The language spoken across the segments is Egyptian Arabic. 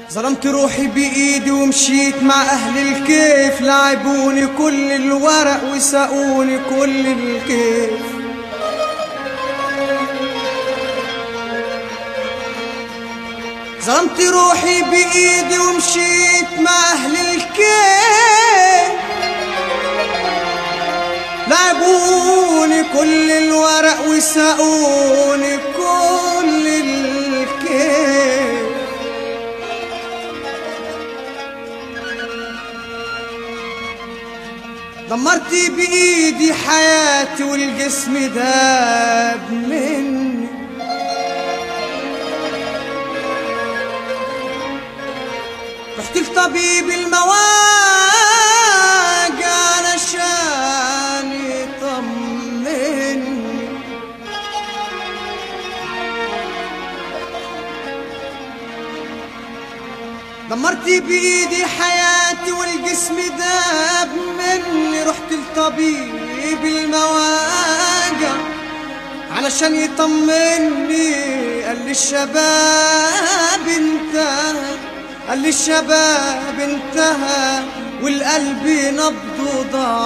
ظلمت روحي بإيدي ومشيت مع أهل الكيف لعبوني كل الورق وسقوني كل الكيف ظلمت روحي بإيدي ومشيت مع أهل الكيف لعبوني كل الورق وسقوني كل الكيف دمرت بإيدي حياتي والجسم داب مني رحت لطبيب المواجع علشان يطمني دمرت بإيدي حياتي والجسم داب مني رحت لطبيب المواجع علشان يطمني قال لي الشباب انتهى قال لي الشباب انتهى والقلب نبضه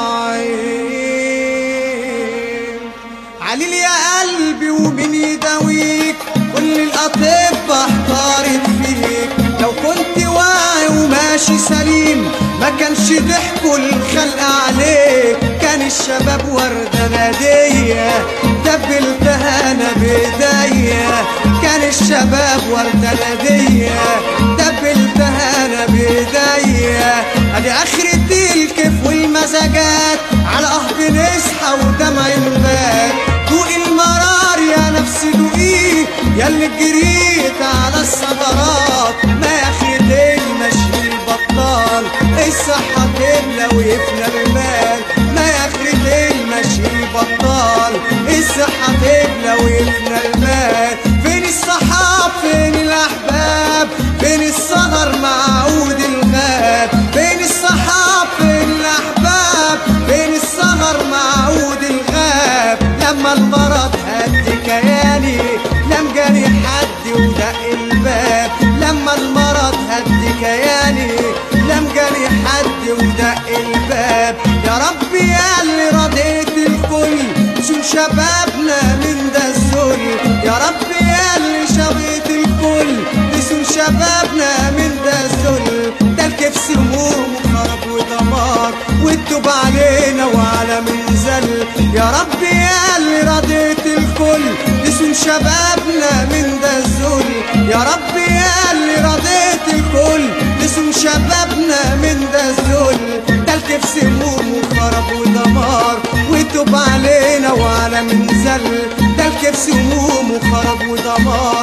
ضعيف عليل يا قلبي ومين يداويك كل الأطباء احتارت فيك لو كنت واعي وماشي سليم ما كانش ضحكوا الخلق عليك كان الشباب وردة نادية دبلتها انا بايديا كان الشباب وردة نادية دبلتها انا بايديا ادي اخرة الكيف والمزاجات على قهب نصحى ودمع نبات دوق المرار يا نفسي دوقيه يا اللي جريت على الثغرات ما يا اخي المشي البطال الصحة تملى ويفنى المال ما يا اخي المشي البطال الصحة تملى ويفنى المال فين الصحاب فين الاحباب فين السهر مع عود الغاب فين الصحاب فين الاحباب فين السهر مع عود الغاب لما المرض هد كياني لم جاني حد ودق الباب لما المرض هد كياني لم جاني حد ودق الباب يا رب يا اللي رضيت الكل شو شبابنا من ده الذل يا رب يا اللي شبيت الكل لسون شبابنا من ده الذل ده الكيف سموم وخرب ودمار والتوب علينا وعلى من زل يا رب يا اللي رضيت الكل لسون شبابنا من ده الذل يا رب يا اللي رضيت الكل لسون شبابنا من ده الذل ده الكيف سموم وخرب ودمار وتوب علينا وعلى من زل ده الكيف سموم وخرب ودمار